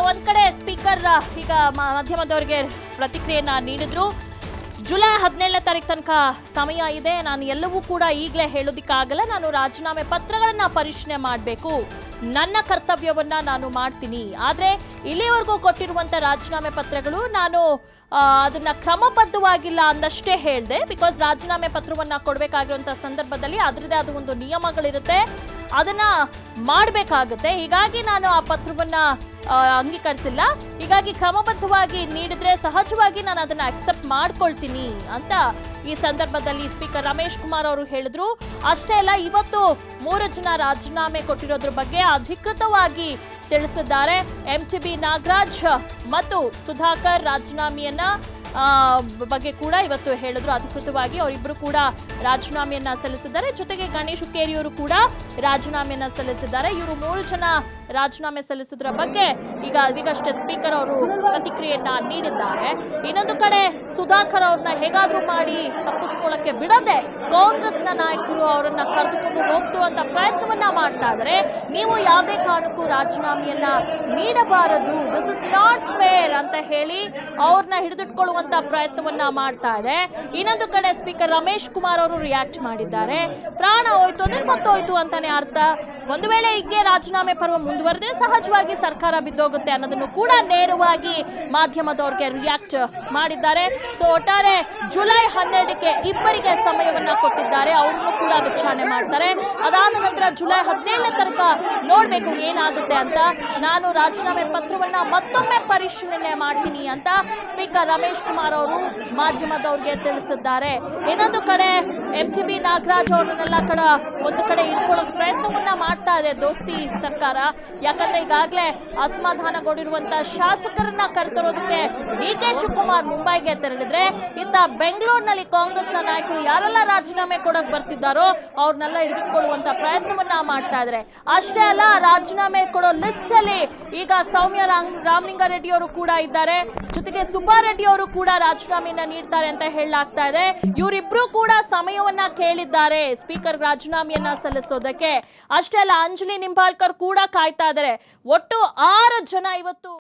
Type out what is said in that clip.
ಒಂದ್ ಕಡೆ ಸ್ಪೀಕರ್ ಈಗ ಮ- ಮಾಧ್ಯಮದವರಿಗೆ ಪ್ರತಿಕ್ರಿಯೆಯನ್ನ ನೀಡಿದ್ರು ಜುಲೈ ಹದಿನೇಳನೇ ತಾರೀಕು ತನಕ ಸಮಯ ಇದೆ ನಾನು ಎಲ್ಲವೂ ಕೂಡ ಈಗಲೇ ಹೇಳೋದಿಕ್ಕಾಗಲ್ಲ ನಾನು ರಾಜೀನಾಮೆ ಪತ್ರಗಳನ್ನ ಪರಿಶೀಲನೆ ಮಾಡಬೇಕು ನನ್ನ ಕರ್ತವ್ಯವನ್ನ ನಾನು ಮಾಡ್ತೀನಿ ಆದ್ರೆ ಇಲ್ಲಿವರೆಗೂ ಕೊಟ್ಟಿರುವಂತ ರಾಜೀನಾಮೆ ಪತ್ರಗಳು ನಾನು ಆ, ಅದನ್ನ ಕ್ರಮಬದ್ಧವಾಗಿಲ್ಲ ಅಂದಷ್ಟೇ ಹೇಳಿದೆ ಬಿಕಾಸ್ ರಾಜೀನಾಮೆ ಪತ್ರವನ್ನ ಕೊಡಬೇಕಾಗಿರುವಂತ ಸಂದರ್ಭದಲ್ಲಿ ಅದರದೇ ಆದ ಒಂದು ನಿಯಮಗಳಿರುತ್ತೆ ಅದನ್ನ ಮಾಡಬೇಕಾಗುತ್ತೆ ಹೀಗಾಗಿ ನಾನು ಆ ಪತ್ರವನ್ನ ಆ, ಅಂಗೀಕರಿಸಿಲ್ಲ ಹೀಗಾಗಿ ಕ್ರಮಬದ್ಧವಾಗಿ ನೀಡಿದ್ರೆ ಸಹಜವಾಗಿ ನಾನು ಅದನ್ನ ಅಕ್ಸೆಪ್ಟ್ ಮಾಡ್ಕೊಳ್ತೀನಿ ಅಂತ ಈ ಸಂದರ್ಭದಲ್ಲಿ ಸ್ಪೀಕರ್ ರಮೇಶ್ ಕುಮಾರ್ ಅವರು ಹೇಳಿದ್ರು ಅಷ್ಟೇ ಅಲ್ಲ ಇವತ್ತು ಮೂರು ಜನ ರಾಜೀನಾಮೆ ಕೊಟ್ಟಿರೋದ್ರ ಬಗ್ಗೆ ಅಧಿಕೃತವಾಗಿ ತಿಳಿಸಿದ್ದಾರೆ ಎಂ ಟಿ ಬಿ ನಾಗರಾಜ್ ಮತ್ತು ಸುಧಾಕರ್ ರಾಜೀನಾಮೆಯನ್ನ ಆ, ಬಗ್ಗೆ ಕೂಡ ಇವತ್ತು ಹೇಳಿದ್ರು ಅಧಿಕೃತವಾಗಿ ಅವರಿಬ್ಬರು ಕೂಡ ರಾಜೀನಾಮೆಯನ್ನ ಸಲ್ಲಿಸಿದ್ದಾರೆ ಜೊತೆಗೆ ಗಣೇಶ್ ಹುಕ್ಕೇರಿಯವರು ಕೂಡ ರಾಜೀನಾಮೆಯನ್ನ ಸಲ್ಲಿಸಿದ್ದಾರೆ ಇವರು ಮೂರು ಜನ ರಾಜೀನಾಮೆ ಸಲ್ಲಿಸಿದ್ರ ಬಗ್ಗೆ ಈಗ ಇದೀಗಷ್ಟೇ ಸ್ಪೀಕರ್ ಅವರು ಪ್ರತಿಕ್ರಿಯೆಯನ್ನ ನೀಡಿದ್ದಾರೆ ಇನ್ನೊಂದು ಕಡೆ ಸುಧಾಕರ್ ಅವ್ರನ್ನ ಹೇಗಾದ್ರೂ ಮಾಡಿ ತಪ್ಪಿಸ್ಕೊಳ್ಳಕ್ಕೆ ಬಿಡದೆ ಕಾಂಗ್ರೆಸ್ನ ನಾಯಕರು ಅವರನ್ನ ಕರೆದುಕೊಂಡು ಹೋಗ್ತುವಂತ ಪ್ರಯತ್ನವನ್ನ ಮಾಡ್ತಾ ಇದ್ದಾರೆ ನೀವು ಯಾವುದೇ ಕಾರಣಕ್ಕೂ ರಾಜೀನಾಮೆಯನ್ನ ನೀಡಬಾರದು ದಿಸ್ ಇಸ್ ನಾಟ್ ಫೇರ್ ಅಂತ ಹೇಳಿ ಅವ್ರನ್ನ ಹಿಡಿದಿಟ್ಕೊಳ್ಳುವಂತ ಪ್ರಯತ್ನವನ್ನ ಮಾಡ್ತಾ ಇದೆ ಇನ್ನೊಂದು ಕಡೆ ಸ್ಪೀಕರ್ ರಮೇಶ್ ಕುಮಾರ್ ಅವರು ರಿಯಾಕ್ಟ್ ಮಾಡಿದ್ದಾರೆ ಪ್ರಾಣ ಹೋಯ್ತು ಅಂದ್ರೆ ಸತ್ತೋಯ್ತು ಅಂತಾನೆ ಅರ್ಥ ಒಂದು ವೇಳೆ ಹೀಗೆ ರಾಜೀನಾಮೆ ಪರ್ವ ಮುಂದುವರೆದ್ರೆ ಸಹಜವಾಗಿ ಸರ್ಕಾರ ಬಿದ್ದೋಗುತ್ತೆ ಅನ್ನೋದನ್ನು ಕೂಡ ನೇರವಾಗಿ ಮಾಧ್ಯಮದವ್ರಿಗೆ ರಿಯಾಕ್ಟ್ ಮಾಡಿದ್ದಾರೆ ಸೊ ಒಟ್ಟಾರೆ ಜುಲೈ ಹನ್ನೆರಡಕ್ಕೆ ಇಬ್ಬರಿಗೆ ಸಮಯವನ್ನ ಕೊಟ್ಟಿದ್ದಾರೆ ಅವ್ರನ್ನು ಕೂಡ ವಿಚಾರಣೆ ಮಾಡ್ತಾರೆ ಅದಾದ ನಂತರ ಜುಲೈ ಹದಿನೇಳನೇ ತನಕ ನೋಡ್ಬೇಕು ಏನಾಗುತ್ತೆ ಅಂತ ನಾನು ರಾಜೀನಾಮೆ ಪತ್ರವನ್ನ ಮತ್ತೊಮ್ಮೆ ಪರಿಶೀಲನೆ ಮಾಡ್ತೀನಿ ಅಂತ ಸ್ಪೀಕರ್ ರಮೇಶ್ ಕುಮಾರ್ ಅವರು ಮಾಧ್ಯಮದವ್ರಿಗೆ ತಿಳಿಸಿದ್ದಾರೆ ಇನ್ನೊಂದು ಕಡೆ ಎಂ ಟಿ ಬಿ ನಾಗರಾಜ್ ಅವರನ್ನೆಲ್ಲ ಕಡ ಒಂದು ಕಡೆ ಇಟ್ಕೊಳ್ಳೋಕೆ ಪ್ರಯತ್ನವನ್ನ ಮಾಡ್ತಾ ಇದೆ ದೋಸ್ತಿ ಸರ್ಕಾರ ಯಾಕಂದ್ರೆ ಈಗಾಗಲೇ ಅಸಮಾಧಾನಗೊಂಡಿರುವಂತ ಶಾಸಕರನ್ನ ಕರೆತರೋದಕ್ಕೆ ಡಿ ಕೆ ಶಿವಕುಮಾರ್ ಮುಂಬೈಗೆ ತೆರಳಿದ್ರೆ ಇತ್ತ ಬೆಂಗಳೂರಿನಲ್ಲಿ ಕಾಂಗ್ರೆಸ್ನ ನಾಯಕರು ಯಾರೆಲ್ಲ ರಾಜೀನಾಮೆ ಕೊಡಕ್ ಬರ್ತಿದ್ದಾರೋ ಅವ್ರನ್ನೆಲ್ಲ ಹಿಡಿದುಕೊಳ್ಳುವಂತ ಪ್ರಯತ್ನವನ್ನ ಮಾಡ್ತಾ ಇದ್ದಾರೆ ಅಷ್ಟೇ ಅಲ್ಲ ರಾಜೀನಾಮೆ ಕೊಡೋ ಲಿಸ್ಟ್ ಅಲ್ಲಿ ಈಗ ಸೌಮ್ಯ ರಾಮ್ ರಾಮಲಿಂಗಾರೆಡ್ಡಿ ಅವರು ಕೂಡ ಇದ್ದಾರೆ ಜೊತೆಗೆ ಸುಬ್ಬಾರೆಡ್ಡಿ ಅವರು ಕೂಡ ರಾಜೀನಾಮೆಯನ್ನ ನೀಡ್ತಾರೆ ಅಂತ ಹೇಳಲಾಗ್ತಾ ಇದೆ ಇವರಿಬ್ರು ಕೂಡ ಸಮಯವನ್ನ ಕೇಳಿದ್ದಾರೆ ಸ್ಪೀಕರ್ ರಾಜೀನಾಮೆಯನ್ನ ಸಲ್ಲಿಸೋದಕ್ಕೆ ಅಷ್ಟೇ ಅಲ್ಲ ಅಂಜಲಿ ನಿಂಬಾಳ್ಕರ್ ಕೂಡ ಕಾಯ್ತಾ ಇದ್ದಾರೆ ಒಟ್ಟು ಆರು ಜನ ಇವತ್ತು